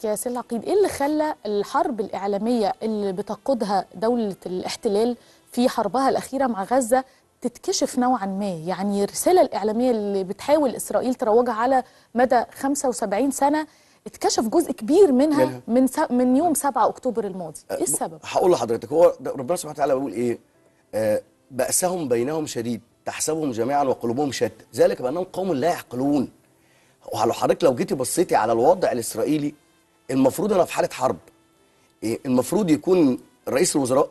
حضرتك يا سيل عقيد ايه اللي خلى الحرب الاعلاميه اللي بتقودها دوله الاحتلال في حربها الاخيره مع غزه تتكشف نوعا ما يعني الرساله الاعلاميه اللي بتحاول اسرائيل تروجها على مدى 75 سنه اتكشف جزء كبير منها, منها. من س... من يوم 7 اكتوبر الماضي ايه السبب هقول لحضرتك هو ده ربنا سبحانه وتعالى بيقول ايه آه بأسهم بينهم شديد تحسبهم جميعا وقلوبهم شتى ذلك بأنهم قوم لا يعقلون وعلى حضرتك لو جيتي بصيتي على الوضع الإسرائيلي المفروض أنا في حالة حرب إيه المفروض يكون رئيس الوزراء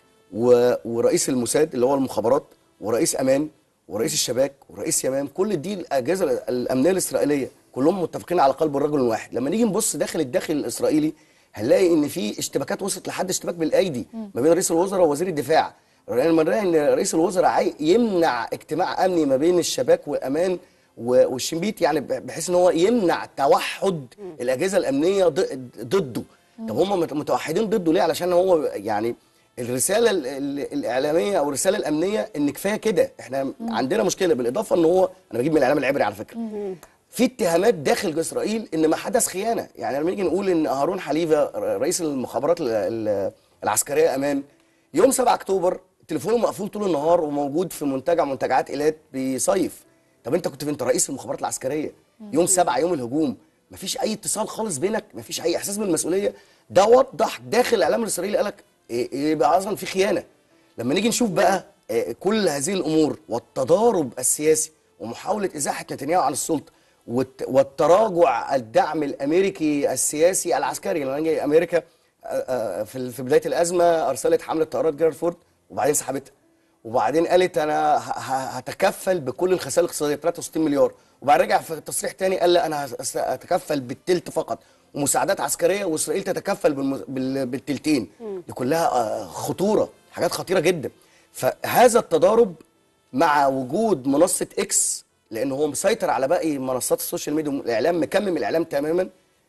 و... ورئيس الموساد اللي هو المخابرات ورئيس أمان ورئيس الشباك ورئيس يمام كل دي الأجهزة الأمنية الإسرائيلية كلهم متفقين على قلب الرجل الواحد لما نيجي نبص داخل الداخل الإسرائيلي هنلاقي ان في اشتباكات وصلت لحد اشتباك بالايدي ما بين رئيس الوزراء ووزير الدفاع لما نلاقي ان رئيس الوزراء عاي- يمنع اجتماع امني ما بين الشباك وامان و- والشنبيت يعني ب- بحيث ان هو يمنع توحد الاجهزه الامنيه ض- ضده طب هم مت- متوحدين ضده ليه علشان هو يعني الرساله ال- ال- الاعلاميه او الرساله الامنيه ان كفايه كده احنا عندنا مشكله بالاضافه ان هو انا بجيب من الاعلام العبري على فكره في اتهامات داخل اسرائيل ان ما حدث خيانه يعني لما نيجي نقول ان هارون حليفه رئيس المخابرات ال- ال- العسكريه امان يوم 7 اكتوبر تليفونه مقفول طول النهار وموجود في منتجع منتجعات ايلات بيصيف طب انت كنت انت رئيس المخابرات العسكريه يوم 7 يوم الهجوم مفيش اي اتصال خالص بينك مفيش اي احساس بالمسؤوليه ده وضح داخل الاعلام الاسرائيلي قال لك إيه إيه بقى اصلا في خيانه لما نيجي نشوف بقى آه، كل هذه الامور والتضارب السياسي ومحاوله ازاحه نتنياهو عن السلطه والت- والتراجع الدعم الامريكي السياسي العسكري لما نيجي امريكا آه، آه، في ال- في بدايه الازمه ارسلت حمله طيارات جيرارد فورد وبعدين سحبتها وبعدين قالت انا ه- ه- هتكفل بكل الخسائر الاقتصاديه 63 مليار وبعد رجع في تصريح تاني قال لا انا هس- هتكفل بالتلت فقط ومساعدات عسكريه واسرائيل تتكفل بالم- بال- بالتلتين دي كلها آه، خطوره حاجات خطيره جدا فهذا التضارب مع وجود منصه اكس لان هو مسيطر على باقي منصات السوشيال ميديا والاعلام مكمم الاعلام تماما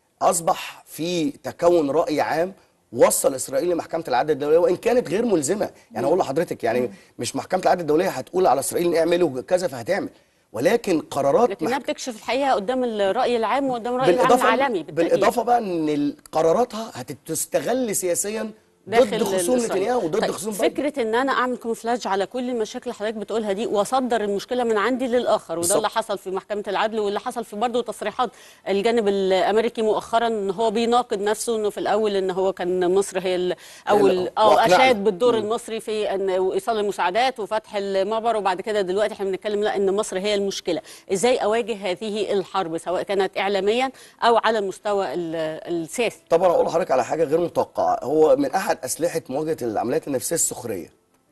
اصبح في تكون راي عام وصل اسرائيل لمحكمه العدل الدوليه وان كانت غير ملزمه يعني اقول لحضرتك يعني مش محكمه العدل الدوليه هتقول على اسرائيل اعملوا كذا فهتعمل ولكن قرارات لكنها محك- بتكشف الحقيقه قدام الراي العام وقدام الراي العام العالمي بالتأكيد. بالاضافه بقى ان ال- قراراتها هتستغل سياسيا ضد داخل خصوم الإسرائيل. نتنياهو وضد طيب خصوم بايدن. فكره ان انا اعمل كومفلاج على كل المشاكل اللي حضرتك بتقولها دي واصدر المشكله من عندي للاخر وده بالظبط. اللي حصل في محكمه العدل واللي حصل في برضه تصريحات الجانب الامريكي مؤخرا ان هو بيناقض نفسه انه في الاول ان هو كان مصر هي ال- اول ال- او وأقنعنا. اشاد بالدور المصري في ان ايصال المساعدات وفتح المعبر وبعد كده دلوقتي احنا بنتكلم لا ان مصر هي المشكله ازاي اواجه هذه الحرب سواء كانت اعلاميا او على المستوى ال- السياسي طبعا اقول لحضرتك على حاجه غير متوقعه هو من احد اسلحه مواجهه العمليات النفسيه السخريه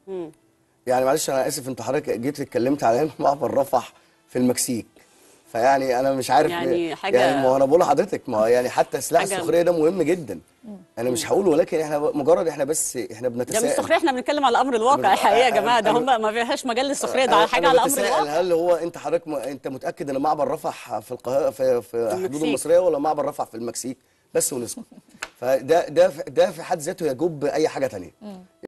يعني معلش انا اسف انت حضرتك جيت اتكلمت على معبر رفح في المكسيك فيعني انا مش عارف يعني حاجة- يعني ما هو انا بقول لحضرتك ما هو يعني حتى سلاح حاجة- السخريه ده مهم جدا انا مش هقول ولكن احنا مجرد احنا بس احنا ده مش بنتساءل سخريه احنا بنتكلم على امر الواقع الحقيقه يا جماعه ده هم ما فيهاش مجال للسخريه ده أنا- حاجه أنا على امر بتساءل الواقع هل هو انت حضرتك م... انت متاكد ان معبر رفح في القاهره في, في حدود المكسيك. المصريه ولا معبر رفح في المكسيك بس ونسكت فده ده ده في حد ذاته يجب اي حاجه تانية